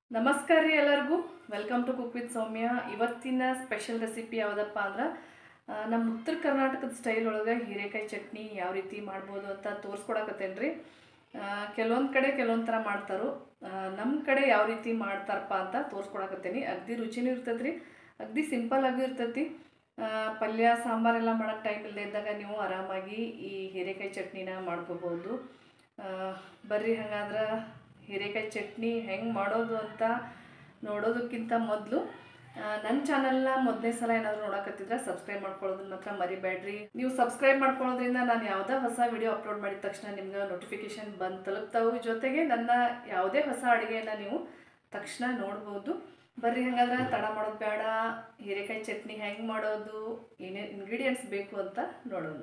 ನಮಸ್ಕಾರ ರೀ ಎಲ್ಲರಿಗೂ welcome to cook with Soumya ಇವತ್ತಿನ ಸ್ಪೆಷಲ್ ರೆಸಿಪಿ ಯಾವುದಪ್ಪ ಅಂದ್ರೆ ಆ, ನಮ್ಮ ಉತ್ತರ ಕರ್ನಾಟಕದ ಸ್ಟೈಲ್ ಒಳಗೆ ಹೀರೆಕಾಯಿ ಚಟ್ನಿ ಯಾವ ರೀತಿ ಮಾಡ್ಬೋದು ಅಂತ ತೋರಿಸ್ಕೊಡಕತ್ತೇನೆ ರೀ ಕೆಲವೊಂದು ಕಡೆ ಕೆಲವೊಂದು ಥರ ಮಾಡ್ತಾರೋ ನಮ್ಮ ಕಡೆ ಯಾವ ರೀತಿ ಮಾಡ್ತಾರಪ್ಪ ಅಂತ ತೋರಿಸ್ಕೊಡಕತ್ತೇನೆ ಅಗ್ದಿ ರುಚಿನೂ ಇರ್ತೈತೆ ರೀ ಅಗ್ದಿ ಸಿಂಪಲ್ ಆಗೂ ಇರ್ತೈತಿ ಆ, ಪಲ್ಯ ಸಾಂಬಾರೆಲ್ಲ ಮಾಡೋಕ್ಕೆ ಟೈಮ್ ಇಲ್ಲದೆ ಇದ್ದಾಗ ನೀವು ಆರಾಮಾಗಿ ಈ ಹೀರೆಕಾಯಿ ಚಟ್ನಿನ ಮಾಡ್ಕೋಬೋದು ಆ, ಬರ್ರಿ ಹಂಗಾದ್ರೆ ಹೀರೆಕಾಯಿ ಚಟ್ನಿ ಹೆಂಗೆ ಮಾಡೋದು ಅಂತ ನೋಡೋದಕ್ಕಿಂತ ಮೊದಲು ನನ್ನ ಚಾನಲ್ನ ಮೊದಲನೇ ಸಲ ಏನಾದರೂ ನೋಡಕತ್ತಿದ್ರೆ ಸಬ್ಸ್ಕ್ರೈಬ್ ಮಾಡ್ಕೊಳ್ಳೋದನ್ನ ಮಾತ್ರ ಮರಿಬೇಡ್ರಿ ನೀವು ಸಬ್ಸ್ಕ್ರೈಬ್ ಮಾಡ್ಕೊಳ್ಳೋದ್ರಿಂದ ನಾನು ಯಾವುದೇ ಹೊಸ ವಿಡಿಯೋ ಅಪ್ಲೋಡ್ ಮಾಡಿದ ತಕ್ಷಣ ನಿಮ್ಗೆ ನೋಟಿಫಿಕೇಶನ್ ಬಂದು ತಲುಪ್ತಾವು ಜೊತೆಗೆ ನನ್ನ ಯಾವುದೇ ಹೊಸ ಅಡುಗೆಯನ್ನು ನೀವು ತಕ್ಷಣ ನೋಡ್ಬೋದು ಬರ್ರಿ ಹಂಗಾದ್ರೆ ತಡ ಮಾಡೋದು ಬೇಡ ಹೀರೆಕಾಯಿ ಚಟ್ನಿ ಹೆಂಗೆ ಮಾಡೋದು ಏನೇನು ಇಂಗ್ರೀಡಿಯೆಂಟ್ಸ್ ಬೇಕು ಅಂತ ನೋಡೋಣ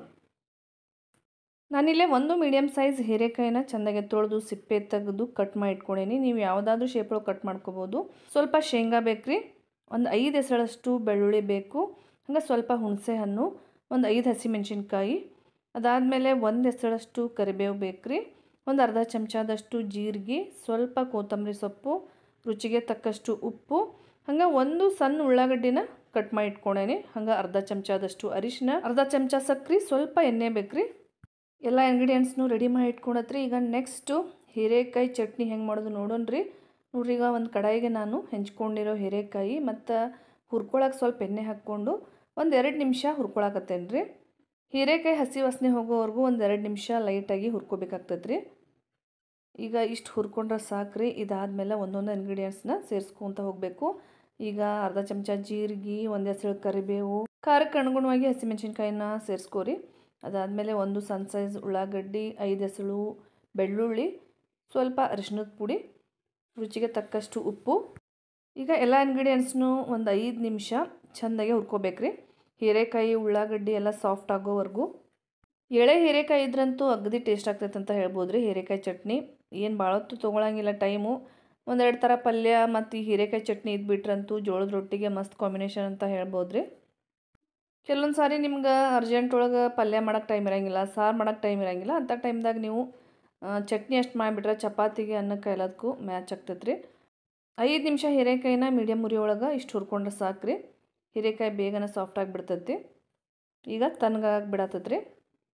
ನಾನಿಲ್ಲೇ ಒಂದು ಮೀಡಿಯಮ್ ಸೈಜ್ ಹೀರೆಕಾಯಿನ ಚೆಂದಾಗಿ ತೊಳೆದು ಸಿಪ್ಪೆ ತೆಗೆದು ಕಟ್ ಮಾಡಿ ಇಟ್ಕೊಂಡೀನಿ ನೀವು ಯಾವುದಾದ್ರೂ ಶೇಪೊಳಗೆ ಕಟ್ ಮಾಡ್ಕೋಬೋದು ಸ್ವಲ್ಪ ಶೇಂಗಾ ಬೇಕ್ರಿ ಒಂದು ಐದು ಹೆಸರಷ್ಟು ಬೆಳ್ಳುಳ್ಳಿ ಬೇಕು ಹಂಗೆ ಸ್ವಲ್ಪ ಹುಣಸೆ ಹಣ್ಣು ಒಂದು ಐದು ಹಸಿಮೆಣ್ಸಿನ್ಕಾಯಿ ಅದಾದಮೇಲೆ ಒಂದು ಹೆಸರಷ್ಟು ಕರಿಬೇವು ಬೇಕ್ರಿ ಒಂದು ಅರ್ಧ ಚಮಚದಷ್ಟು ಜೀರಿಗೆ ಸ್ವಲ್ಪ ಕೊತ್ತಂಬರಿ ಸೊಪ್ಪು ರುಚಿಗೆ ತಕ್ಕಷ್ಟು ಉಪ್ಪು ಹಂಗೆ ಒಂದು ಸಣ್ಣ ಉಳ್ಳಾಗಡ್ಡಿನ ಕಟ್ ಮಾಡಿ ಇಟ್ಕೊಂಡೇನಿ ಹಂಗೆ ಅರ್ಧ ಚಮಚದಷ್ಟು ಅರಿಶಿನ ಅರ್ಧ ಚಮಚ ಸಕ್ರೆ ಸ್ವಲ್ಪ ಎಣ್ಣೆ ಬೇಕ್ರಿ ಎಲ್ಲ ಇಂಗ್ರೀಡಿಯೆಂಟ್ಸ್ನು ರೆಡಿ ಮಾಡಿ ಇಟ್ಕೊಂಡತ್ರಿ ಈಗ ನೆಕ್ಸ್ಟು ಹೀರೆಕಾಯಿ ಚಟ್ನಿ ಹೆಂಗೆ ಮಾಡೋದು ನೋಡೋಣ್ರಿ ನೋಡ್ರಿ ಈಗ ಒಂದು ಕಡಾಯಿಗೆ ನಾನು ಹೆಂಚ್ಕೊಂಡಿರೋ ಹೀರೆಕಾಯಿ ಮತ್ತು ಹುರ್ಕೊಳಕ್ಕೆ ಸ್ವಲ್ಪ ಎಣ್ಣೆ ಹಾಕ್ಕೊಂಡು ಒಂದು ಎರಡು ನಿಮಿಷ ಹುರ್ಕೊಳಕತ್ತೇನೆ ರೀ ಹೀರೆಕಾಯಿ ಹಸಿ ವಾಸನೆ ಹೋಗೋವರೆಗೂ ಒಂದು ಎರಡು ನಿಮಿಷ ಲೈಟಾಗಿ ಹುರ್ಕೋಬೇಕಾಗ್ತದೆ ರೀ ಈಗ ಇಷ್ಟು ಹುರ್ಕೊಂಡ್ರೆ ಸಾಕ್ರಿ ಇದಾದಮೇಲೆ ಒಂದೊಂದು ಇಂಗ್ರೀಡಿಯೆಂಟ್ಸ್ನ ಸೇರಿಸ್ಕೊತ ಹೋಗಬೇಕು ಈಗ ಅರ್ಧ ಚಮಚ ಜೀರಿಗೆ ಒಂದು ಹೆಸರು ಕರಿಬೇವು ಖಾರಕ್ಕೆ ಅನುಗುಣವಾಗಿ ಹಸಿಮೆಣ್ಸಿನ್ಕಾಯಿನ ಸೇರಿಸ್ಕೋರಿ ಅದಾದಮೇಲೆ ಒಂದು ಸಣ್ಣ ಸೈಜ್ ಉಳ್ಳಾಗಡ್ಡಿ ಐದು ಹೆಸಳು ಬೆಳ್ಳುಳ್ಳಿ ಸ್ವಲ್ಪ ಅರಿಶಿನದ ಪುಡಿ ರುಚಿಗೆ ತಕ್ಕಷ್ಟು ಉಪ್ಪು ಈಗ ಎಲ್ಲ ಇಂಗ್ರೀಡಿಯೆಂಟ್ಸ್ನು ಒಂದು ಐದು ನಿಮಿಷ ಚೆಂದಾಗಿ ಹುರ್ಕೋಬೇಕ್ರಿ ಹೀರೆಕಾಯಿ ಉಳ್ಳಾಗಡ್ಡಿ ಎಲ್ಲ ಸಾಫ್ಟ್ ಆಗೋವರೆಗೂ ಎಳೆ ಹೀರೆಕಾಯಿ ಇದ್ರಂತೂ ಅಗದಿ ಟೇಸ್ಟ್ ಆಗ್ತೈತೆ ಅಂತ ಹೇಳ್ಬೋದು ರೀ ಹೀರೆಕಾಯಿ ಚಟ್ನಿ ಏನು ಭಾಳ ಹೊತ್ತು ತೊಗೊಳಂಗಿಲ್ಲ ಟೈಮು ಒಂದೆರಡು ಥರ ಪಲ್ಯ ಮತ್ತು ಈ ಹೀರೆಕಾಯಿ ಚಟ್ನಿ ಇದ್ಬಿಟ್ರಂತೂ ಜೋಳದ ರೊಟ್ಟಿಗೆ ಮಸ್ತ್ ಕಾಂಬಿನೇಷನ್ ಅಂತ ಹೇಳ್ಬೋದು ರೀ ಕೆಲವೊಂದು ಸಾರಿ ನಿಮ್ಗೆ ಅರ್ಜೆಂಟ್ ಒಳಗೆ ಪಲ್ಯ ಮಾಡೋಕ್ಕೆ ಟೈಮ್ ಇರೋಂಗಿಲ್ಲ ಸಾರು ಮಾಡೋಕ್ಕೆ ಟೈಮ್ ಇರೋಂಗಿಲ್ಲ ಅಂಥ ಟೈಮ್ದಾಗ ನೀವು ಆ, ಚಟ್ನಿ ಅಷ್ಟು ಮಾಡಿಬಿಟ್ರೆ ಚಪಾತಿಗೆ ಅನ್ನಕ್ಕೆ ಎಲ್ಲದಕ್ಕೂ ಮ್ಯಾಚ್ ಆಗ್ತೈತೆ ರೀ ಐದು ನಿಮಿಷ ಹೀರೆಕಾಯಿನ ಮೀಡಿಯಮ್ ಉರಿ ಒಳಗೆ ಇಷ್ಟು ಹುರ್ಕೊಂಡ್ರೆ ಸಾಕ್ರಿ ಹೀರೆಕಾಯಿ ಬೇಗನೆ ಸಾಫ್ಟ್ ಆಗಿಬಿಡ್ತೈತಿ ಈಗ ತಣ್ಣಗಾಗಿ ಬಿಡತ್ತೈತೆ ರೀ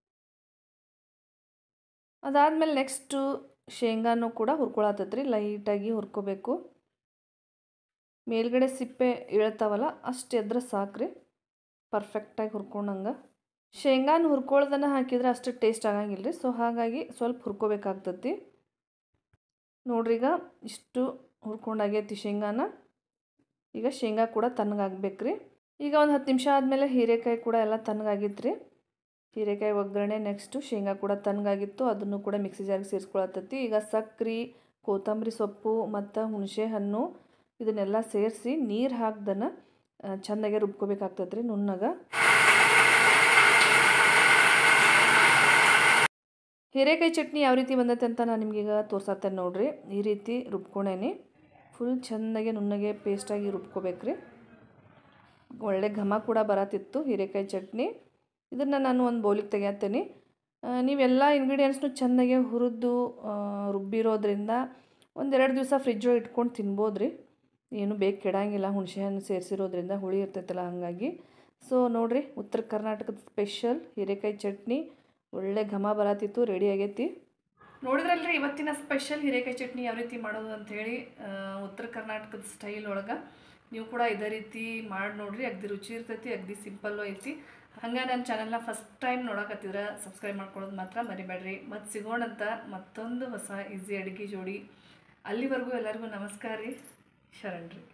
ಅದಾದಮೇಲೆ ನೆಕ್ಸ್ಟು ಶೇಂಗಾನು ಕೂಡ ಹುರ್ಕೊಳತ್ತೈತೆ ರೀ ಲೈಟಾಗಿ ಹುರ್ಕೋಬೇಕು ಮೇಲ್ಗಡೆ ಸಿಪ್ಪೆ ಇಳ್ತಾವಲ್ಲ ಅಷ್ಟು ಎದ್ರೆ ಸಾಕ್ರಿ ಪರ್ಫೆಕ್ಟಾಗಿ ಹುರ್ಕೊಂಡಂಗೆ ಶೇಂಗಾನ ಹುರ್ಕೊಳ್ದನ್ನ ಹಾಕಿದ್ರೆ ಅಷ್ಟು ಟೇಸ್ಟ್ ಆಗಂಗಿಲ್ಲ ರೀ ಸೊ ಹಾಗಾಗಿ ಸ್ವಲ್ಪ ಹುರ್ಕೋಬೇಕಾಗ್ತತಿ ನೋಡ್ರಿ ಈಗ ಇಷ್ಟು ಹುರ್ಕೊಂಡಾಗೈತಿ ಶೇಂಗಾನ ಈಗ ಶೇಂಗಾ ಕೂಡ ತಣ್ಣಗಾಗ್ಬೇಕು ರೀ ಈಗ ಒಂದು ಹತ್ತು ನಿಮಿಷ ಆದಮೇಲೆ ಹೀರೆಕಾಯಿ ಕೂಡ ಎಲ್ಲ ತಣ್ಣಗಾಗಿತ್ತು ರೀ ಹೀರೆಕಾಯಿ ಒಗ್ಗರಣೆ ನೆಕ್ಸ್ಟು ಶೇಂಗಾ ಕೂಡ ತಣ್ಣಗಾಗಿತ್ತು ಅದನ್ನು ಕೂಡ ಮಿಕ್ಸಿ ಜಾರಿಗೆ ಸೇರಿಸ್ಕೊಳತ್ತೈತಿ ಈಗ ಸಕ್ರೆ ಕೊತ್ತಂಬರಿ ಸೊಪ್ಪು ಮತ್ತು ಹುಣಸೆ ಹಣ್ಣು ಇದನ್ನೆಲ್ಲ ಸೇರಿಸಿ ನೀರು ಹಾಕ್ದನ ಚೆಂದಾಗೆ ರುಬ್ಕೋಬೇಕಾಗ್ತದೆ ರೀ ನುಣ್ಣಗೆ ಹೀರೆಕಾಯಿ ಚಟ್ನಿ ಯಾವ ರೀತಿ ಬಂದೈತೆ ಅಂತ ನಾನು ನಿಮಗೀಗ ತೋರ್ಸತ್ತೇನೆ ನೋಡ್ರಿ ಈ ರೀತಿ ರುಬ್ಕೊಂಡೇನಿ ಫುಲ್ ಚೆಂದಾಗೆ ನುಣ್ಣಗೆ ಪೇಸ್ಟಾಗಿ ರುಬ್ಕೋಬೇಕ್ರಿ ಒಳ್ಳೆ ಘಮ ಕೂಡ ಬರತ್ತಿತ್ತು ಹೀರೆಕಾಯಿ ಚಟ್ನಿ ಇದನ್ನು ನಾನು ಒಂದು ಬೌಲಿಗೆ ತೆಗಿಯತ್ತೇನೆ ನೀವೆಲ್ಲ ಇಂಗ್ರೀಡಿಯೆಂಟ್ಸ್ನು ಚೆಂದಾಗೆ ಹುರಿದು ರುಬ್ಬಿರೋದ್ರಿಂದ ಒಂದೆರಡು ದಿವಸ ಫ್ರಿಜ್ ಒಳಗೆ ಇಟ್ಕೊಂಡು ತಿನ್ಬೋದು ರೀ ಏನು ಬೇಕು ಕೆಡಂಗಿಲ್ಲ ಹುಣಸೆ ಹಣ್ಣು ಸೇರಿಸಿರೋದ್ರಿಂದ ಹುಳಿ ಇರ್ತೈತಲ್ಲ ಹಾಗಾಗಿ ಸೊ ನೋಡಿರಿ ಉತ್ತರ ಕರ್ನಾಟಕದ ಸ್ಪೆಷಲ್ ಹೀರೆಕಾಯಿ ಚಟ್ನಿ ಒಳ್ಳೆ ಘಮ ಬರತ್ತಿತ್ತು ರೆಡಿ ಆಗೈತಿ ನೋಡಿದ್ರಲ್ರಿ ಇವತ್ತಿನ ಸ್ಪೆಷಲ್ ಹೀರೆಕಾಯಿ ಚಟ್ನಿ ಯಾವ ರೀತಿ ಮಾಡೋದು ಅಂತ ಹೇಳಿ ಉತ್ತರ ಕರ್ನಾಟಕದ ಸ್ಟೈಲ್ ಒಳಗೆ ನೀವು ಕೂಡ ಇದೇ ರೀತಿ ಮಾಡಿ ನೋಡ್ರಿ ಅಗ್ದಿ ರುಚಿ ಇರ್ತೈತಿ ಅಗ್ದಿ ಸಿಂಪಲ್ಲು ಐತಿ ಹಂಗೆ ನನ್ನ ಚಾನಲ್ನ ಫಸ್ಟ್ ಟೈಮ್ ನೋಡಕತ್ತಿದ್ರೆ ಸಬ್ಸ್ಕ್ರೈಬ್ ಮಾಡ್ಕೊಳ್ಳೋದು ಮಾತ್ರ ಮರಿಬೇಡ್ರಿ ಮತ್ತು ಸಿಗೋಣಂತ ಮತ್ತೊಂದು ಹೊಸ ಈಸಿ ಅಡುಗೆ ಜೋಡಿ ಅಲ್ಲಿವರೆಗೂ ಎಲ್ಲರಿಗೂ ನಮಸ್ಕಾರ ರೀ ಶರಣ್ರಿ